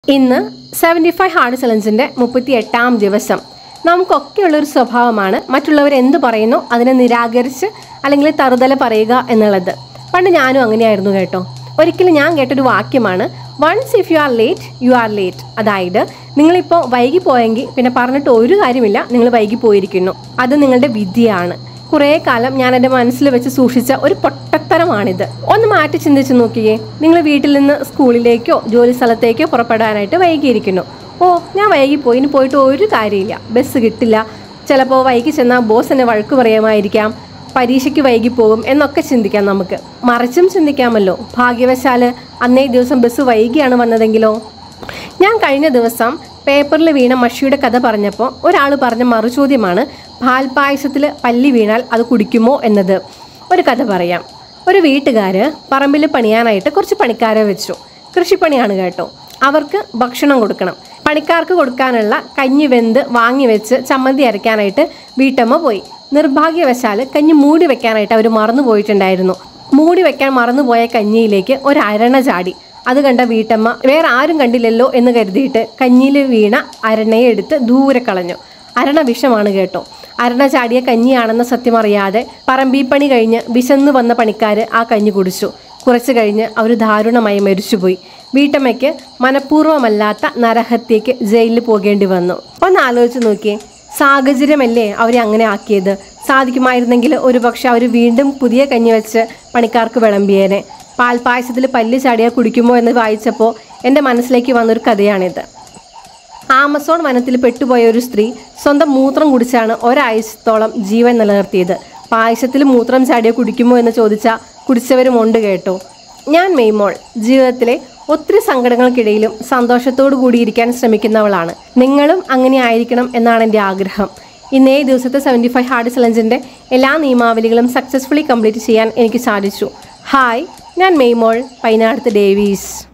ഇന്ന് seventy five hard ചലഞ്ചിൻ്റെ മുപ്പത്തി എട്ടാം ദിവസം നമുക്കൊക്കെയുള്ളൊരു സ്വഭാവമാണ് മറ്റുള്ളവർ എന്ത് പറയുന്നു അതിനെ നിരാകരിച്ച് അല്ലെങ്കിൽ തറുതല പറയുക എന്നുള്ളത് പണ്ട് ഞാനും അങ്ങനെയായിരുന്നു കേട്ടോ ഒരിക്കലും ഞാൻ കേട്ടൊരു വാക്യമാണ് once if you are late you are late അതായത് നിങ്ങളിപ്പോൾ വൈകി പോയെങ്കിൽ പിന്നെ പറഞ്ഞിട്ട് ഒരു കാര്യമില്ല നിങ്ങൾ വൈകി പോയിരിക്കുന്നു അത് നിങ്ങളുടെ വിധിയാണ് കുറേ കാലം ഞാൻ എൻ്റെ മനസ്സിൽ വെച്ച് സൂക്ഷിച്ച ഒരു പൊട്ടത്തരമാണിത് ഒന്ന് മാറ്റി ചിന്തിച്ച് നോക്കിയേ നിങ്ങൾ വീട്ടിൽ നിന്ന് സ്കൂളിലേക്കോ ജോലി സ്ഥലത്തേക്കോ പുറപ്പെടാനായിട്ട് വൈകിയിരിക്കുന്നു ഓ ഞാൻ വൈകിപ്പോയി ഇനി പോയിട്ട് ഒരു കാര്യമില്ല ബസ് കിട്ടില്ല ചിലപ്പോൾ വൈകി ചെന്നാൽ ബോസ് എന്നെ വഴക്ക് പറയുമായിരിക്കാം പരീക്ഷയ്ക്ക് വൈകി പോകും എന്നൊക്കെ ചിന്തിക്കാം നമുക്ക് മറിച്ചും ചിന്തിക്കാമല്ലോ ഭാഗ്യവശാൽ അന്നേ ദിവസം ബസ് വൈകിയാണ് വന്നതെങ്കിലോ ഞാൻ കഴിഞ്ഞ ദിവസം പേപ്പറിൽ വീണ മഷിയുടെ കഥ പറഞ്ഞപ്പോൾ ഒരാൾ പറഞ്ഞ മറുചോദ്യമാണ് പാൽപ്പായസത്തിൽ പല്ലി വീണാൽ അത് കുടിക്കുമോ എന്നത് ഒരു കഥ പറയാം ഒരു വീട്ടുകാർ പറമ്പിൽ പണിയാനായിട്ട് കുറച്ച് പണിക്കാരെ വെച്ചു കൃഷിപ്പണിയാണ് കേട്ടോ അവർക്ക് ഭക്ഷണം കൊടുക്കണം പണിക്കാർക്ക് കൊടുക്കാനുള്ള കഞ്ഞി വെന്ത് വാങ്ങി വെച്ച് ചമ്മന്തി അരയ്ക്കാനായിട്ട് വീട്ടമ്മ പോയി നിർഭാഗ്യവശാൽ കഞ്ഞി മൂടി വെക്കാനായിട്ട് അവർ മറന്നു പോയിട്ടുണ്ടായിരുന്നു മൂടി വെക്കാൻ മറന്നുപോയ കഞ്ഞിയിലേക്ക് ഒരു അരണ ചാടി അത് കണ്ട വീട്ടമ്മ വേറെ ആരും കണ്ടില്ലല്ലോ എന്ന് കരുതിയിട്ട് കഞ്ഞിയിൽ വീണ അരണയെ എടുത്ത് ദൂരെ കളഞ്ഞു അരണ വിഷമാണ് കേട്ടോ അരണ ചാടിയ കഞ്ഞിയാണെന്ന സത്യം അറിയാതെ പറമ്പീപ്പണി കഴിഞ്ഞ് വിശന്നു വന്ന പണിക്കാർ ആ കഞ്ഞി കുടിച്ചു കുറച്ചു കഴിഞ്ഞ് അവർ ദാരുണമായി മരിച്ചുപോയി വീട്ടമ്മയ്ക്ക് മനഃപൂർവ്വമല്ലാത്ത നരഹത്യക്ക് ജയിലിൽ പോകേണ്ടി വന്നു ഒന്ന് ആലോചിച്ച് നോക്കിയേ സാഹചര്യമല്ലേ അവരെ അങ്ങനെ ആക്കിയത് സാധിക്കുമായിരുന്നെങ്കിൽ ഒരുപക്ഷെ അവർ വീണ്ടും പുതിയ കഞ്ഞി വെച്ച് പണിക്കാർക്ക് വിളമ്പിയേനെ പാൽപ്പായസത്തിൽ പല്ല് ചാടിയാൽ കുടിക്കുമോ എന്ന് വായിച്ചപ്പോൾ എൻ്റെ മനസ്സിലേക്ക് വന്നൊരു കഥയാണിത് ആമസോൺ വനത്തിൽ പെട്ടുപോയ ഒരു സ്ത്രീ സ്വന്തം മൂത്രം കുടിച്ചാണ് ഒരാഴ്ചത്തോളം ജീവൻ നിലനിർത്തിയത് പായസത്തിൽ മൂത്രം ചാടിയ കുടിക്കുമോ എന്ന് ചോദിച്ചാൽ കുടിച്ചവരുമുണ്ട് കേട്ടോ ഞാൻ മെയ്മോൾ ജീവിതത്തിലെ ഒത്തിരി സങ്കടങ്ങൾക്കിടയിലും സന്തോഷത്തോടു കൂടിയിരിക്കാൻ ശ്രമിക്കുന്നവളാണ് നിങ്ങളും അങ്ങനെ ആയിരിക്കണം എന്നാണ് എൻ്റെ ആഗ്രഹം ഇന്നേ ദിവസത്തെ സെവൻറ്റി ഫൈവ് ഹാർഡ് ചലഞ്ചിൻ്റെ എല്ലാ നിയമാവലികളും സക്സസ്ഫുള്ളി കംപ്ലീറ്റ് ചെയ്യാൻ എനിക്ക് സാധിച്ചു ഹായ് ഞാൻ മെയ്മോൾ പൈനാടത്ത് ഡേവീസ്